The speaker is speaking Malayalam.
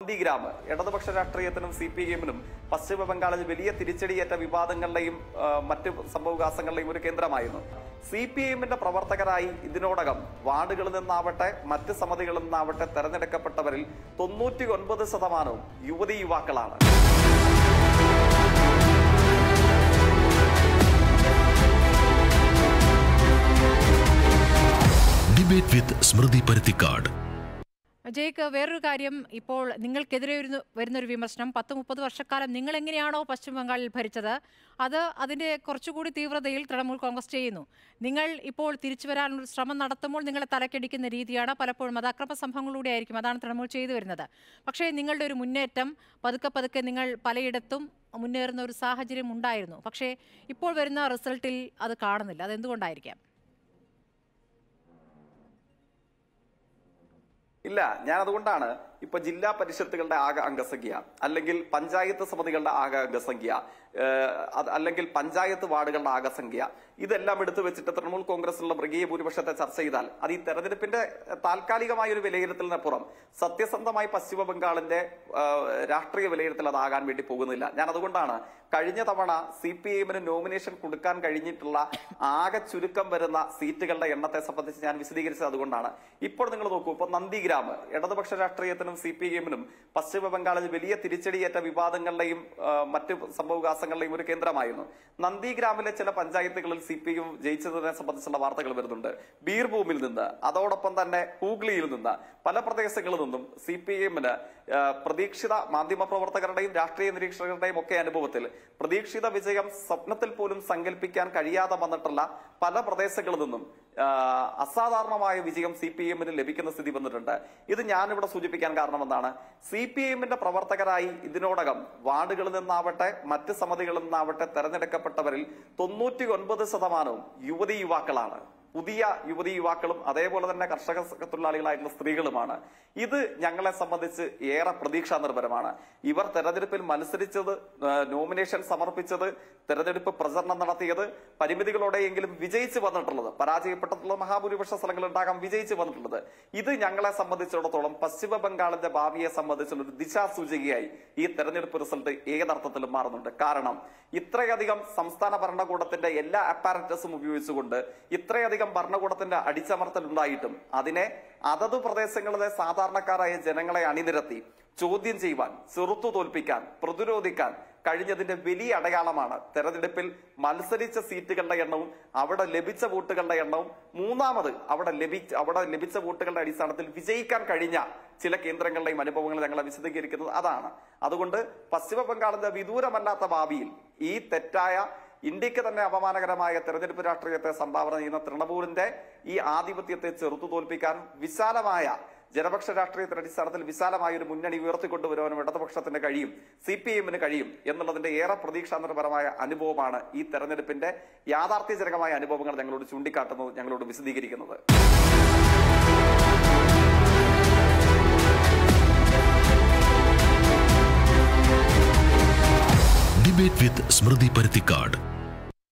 നന്ദിഗ്രാം ഇടതുപക്ഷ രാഷ്ട്രീയത്തിനും സി പി എമ്മിനും പശ്ചിമ ബംഗാളിൽ വലിയ തിരിച്ചടിയേറ്റ വിവാദങ്ങളുടെയും ആ, മറ്റ് സംഭവവികാസങ്ങളുടെയും ഒരു കേന്ദ്രമായിരുന്നു സി പി എമ്മിന്റെ പ്രവർത്തകരായി ഇതിനോടകം വാർഡുകളിൽ നിന്നാവട്ടെ മറ്റ് സമിതികളിൽ നിന്നാവട്ടെ തെരഞ്ഞെടുക്കപ്പെട്ടവരിൽ തൊണ്ണൂറ്റി ഒൻപത് ശതമാനവും യുവതി യുവാക്കളാണ് ഡിബേറ്റ് വിത്ത് സ്മൃതി പരുത്തിക്കാട് ജയ്ക്ക് വേറൊരു കാര്യം ഇപ്പോൾ നിങ്ങൾക്കെതിരെ വരുന്ന വരുന്നൊരു വിമർശനം പത്ത് മുപ്പത് വർഷക്കാലം നിങ്ങൾ എങ്ങനെയാണോ പശ്ചിമ ബംഗാളിൽ ഭരിച്ചത് അത് അതിൻ്റെ കുറച്ചുകൂടി തീവ്രതയിൽ തൃണമൂൽ കോൺഗ്രസ് ചെയ്യുന്നു നിങ്ങൾ ഇപ്പോൾ തിരിച്ചു വരാനൊരു ശ്രമം നടത്തുമ്പോൾ നിങ്ങളെ തലക്കടിക്കുന്ന രീതിയാണ് പലപ്പോഴും അത് അക്രമ സംഭവങ്ങളിലൂടെ ആയിരിക്കും അതാണ് തൃണമൂൽ ചെയ്തു വരുന്നത് പക്ഷേ നിങ്ങളുടെ ഒരു മുന്നേറ്റം പതുക്കെ പതുക്കെ നിങ്ങൾ പലയിടത്തും മുന്നേറുന്ന ഒരു സാഹചര്യം ഉണ്ടായിരുന്നു പക്ഷേ ഇപ്പോൾ വരുന്ന റിസൾട്ടിൽ അത് കാണുന്നില്ല അതെന്തുകൊണ്ടായിരിക്കാം ഇല്ല ഞാൻ അതുകൊണ്ടാണ് ഇപ്പൊ ജില്ലാ പരിഷത്തുകളുടെ ആകെ അംഗസംഖ്യ അല്ലെങ്കിൽ പഞ്ചായത്ത് സമിതികളുടെ ആകെ അംഗസംഖ്യ ഏഹ്, അത് അല്ലെങ്കിൽ പഞ്ചായത്ത് വാർഡുകളുടെ ആകെ സംഖ്യ ഇതെല്ലാം എടുത്തു വെച്ചിട്ട് തൃണമൂൽ കോൺഗ്രസിലുള്ള മൃഗീയ ഭൂരിപക്ഷത്തെ ചർച്ച ചെയ്താൽ അത് ഈ തെരഞ്ഞെടുപ്പിന്റെ താൽക്കാലികമായ ഒരു വിലയിരുത്തലിനപ്പുറം സത്യസന്ധമായി പശ്ചിമ ബംഗാളിന്റെ ഏഹ്, രാഷ്ട്രീയ വിലയിരുത്തൽ അതാകാൻ വേണ്ടി പോകുന്നില്ല ഞാൻ അതുകൊണ്ടാണ് കഴിഞ്ഞ തവണ സി പി എമ്മിന് നോമിനേഷൻ കൊടുക്കാൻ കഴിഞ്ഞിട്ടുള്ള ആകെ ചുരുക്കം വരുന്ന സീറ്റുകളുടെ എണ്ണത്തെ സംബന്ധിച്ച് ഞാൻ വിശദീകരിച്ചത് അതുകൊണ്ടാണ് ഇപ്പോൾ നിങ്ങൾ നോക്കൂ ഇപ്പൊ നന്ദിഗ്രാം ഇടതുപക്ഷ രാഷ്ട്രീയത്തിനും സി പി എമ്മിനും പശ്ചിമ ബംഗാളിൽ വലിയ തിരിച്ചടിയേറ്റ വിവാദങ്ങളുടെയും ആ, മറ്റ് സംഭവവികാസങ്ങളുടെയും ഒരു കേന്ദ്രമായിരുന്നു നന്ദിഗ്രാമിലെ ചില പഞ്ചായത്തുകളിൽ സി പി എം ജയിച്ചതിനെ സംബന്ധിച്ചുള്ള വാർത്തകൾ വരുന്നുണ്ട് ബീർഭൂമിൽ നിന്ന് അതോടൊപ്പം തന്നെ ഹൂഗ്ലിയിൽ നിന്ന് പല പ്രദേശങ്ങളിൽ നിന്നും സി പി എമ്മിന് പ്രതീക്ഷിത മാധ്യമ പ്രവർത്തകരുടെയും രാഷ്ട്രീയ നിരീക്ഷകരുടെയും ഒക്കെ അനുഭവത്തിൽ പ്രതീക്ഷിത വിജയം സ്വപ്നത്തിൽ പോലും സങ്കല്പിക്കാൻ കഴിയാതെ വന്നിട്ടുള്ള പല പ്രദേശങ്ങളിൽ നിന്നും ആ, അസാധാരണമായ വിജയം സി പി എമ്മിന് ലഭിക്കുന്ന സ്ഥിതി വന്നിട്ടുണ്ട് ഇത് ഞാനിവിടെ സൂചിപ്പിക്കാൻ കാരണം എന്താണ് സി പി എമ്മിന്റെ പ്രവർത്തകരായി ഇതിനോടകം വാർഡുകളിൽ നിന്നാവട്ടെ മറ്റ് സമിതികളിൽ നിന്നാവട്ടെ തെരഞ്ഞെടുക്കപ്പെട്ടവരിൽ തൊണ്ണൂറ്റി ഒൻപത് ശതമാനവും യുവതി യുവാക്കളാണ് പുതിയ യുവതി യുവാക്കളും അതേപോലെ തന്നെ കർഷക സ- തൊഴിലാളികളായിട്ടുള്ള സ്ത്രീകളുമാണ് ഇത് ഞങ്ങളെ സംബന്ധിച്ച് ഏറെ പ്രതീക്ഷാ നിർഭരമാണ് ഇവർ തെരഞ്ഞെടുപ്പിൽ മത്സരിച്ചത് ആ, നോമിനേഷൻ സമർപ്പിച്ചത് തെരഞ്ഞെടുപ്പ് പ്രചരണം നടത്തിയത് പരിമിതികളോടെയെങ്കിലും വിജയിച്ചു വന്നിട്ടുള്ളത് പരാജയപ്പെട്ടിട്ടുള്ള മഹാഭൂരിപക്ഷ സ്ഥലങ്ങൾ ഉണ്ടാകാം വിജയിച്ചു വന്നിട്ടുള്ളത് ഇത് ഞങ്ങളെ സംബന്ധിച്ചിടത്തോളം പശ്ചിമ ബംഗാളിന്റെ ഭാവിയെ സംബന്ധിച്ചുള്ള ഒരു ദിശാസൂചികയായി ഈ തെരഞ്ഞെടുപ്പ് റിസൾട്ട് ഏതർത്ഥത്തിലും മാറുന്നുണ്ട് കാരണം ഇത്രയധികം സംസ്ഥാന ഭരണകൂടത്തിന്റെ എല്ലാ അപ്പാരറ്റസും ഉപയോഗിച്ചുകൊണ്ട് ഇത്രയധികം ഭരണകൂടത്തിന്റെ അടിച്ചമർത്തൽ ഉണ്ടായിട്ടും അതിനെ അതത് പ്രദേശങ്ങളിലെ സാധാരണക്കാരായ ജനങ്ങളെ അണിനിരത്തി ചോദ്യം ചെയ്യുവാൻ ചെറുത്തു തോൽപ്പിക്കാൻ പ്രതിരോധിക്കാൻ കഴിഞ്ഞതിന്റെ വലിയ അടയാളമാണ് തെരഞ്ഞെടുപ്പിൽ മത്സരിച്ച സീറ്റുകളുടെ എണ്ണവും അവിടെ ലഭിച്ച വോട്ടുകളുടെ എണ്ണവും മൂന്നാമത് അവിടെ ലഭിച്ച അവിടെ ലഭിച്ച വോട്ടുകളുടെ അടിസ്ഥാനത്തിൽ വിജയിക്കാൻ കഴിഞ്ഞ ചില കേന്ദ്രങ്ങളുടെയും അനുഭവങ്ങൾ ഞങ്ങളെ വിശദീകരിക്കുന്നത് അതാണ് അതുകൊണ്ട് പശ്ചിമ ബംഗാളിന്റെ വിദൂരമല്ലാത്ത ഭാവിയിൽ ഈ തെറ്റായ ഇന്ത്യക്ക് തന്നെ അപമാനകരമായ തെരഞ്ഞെടുപ്പ് രാഷ്ട്രീയത്തെ സംഭാവന ചെയ്യുന്ന തൃണമൂലിന്റെ ഈ ആധിപത്യത്തെ ചെറുത്തു തോൽപ്പിക്കാൻ വിശാലമായ ജനപക്ഷ രാഷ്ട്രീയത്തിന്റെ അടിസ്ഥാനത്തിൽ വിശാലമായ ഒരു മുന്നണി ഉയർത്തിക്കൊണ്ടുവരുവാനും ഇടതുപക്ഷത്തിന് കഴിയും സി പി എമ്മിന് കഴിയും എന്നുള്ളതിന്റെ ഏറെ പ്രതീക്ഷാനിർഭരമായ അനുഭവമാണ് ഈ തെരഞ്ഞെടുപ്പിന്റെ യാഥാർത്ഥ്യജനകമായ അനുഭവങ്ങൾ ഞങ്ങളോട് ചൂണ്ടിക്കാട്ടുന്നത് ഞങ്ങളോട് വിശദീകരിക്കുന്നത് ഡിബേറ്റ് വിത്ത് സ്മൃതി പരുത്തിക്കാട്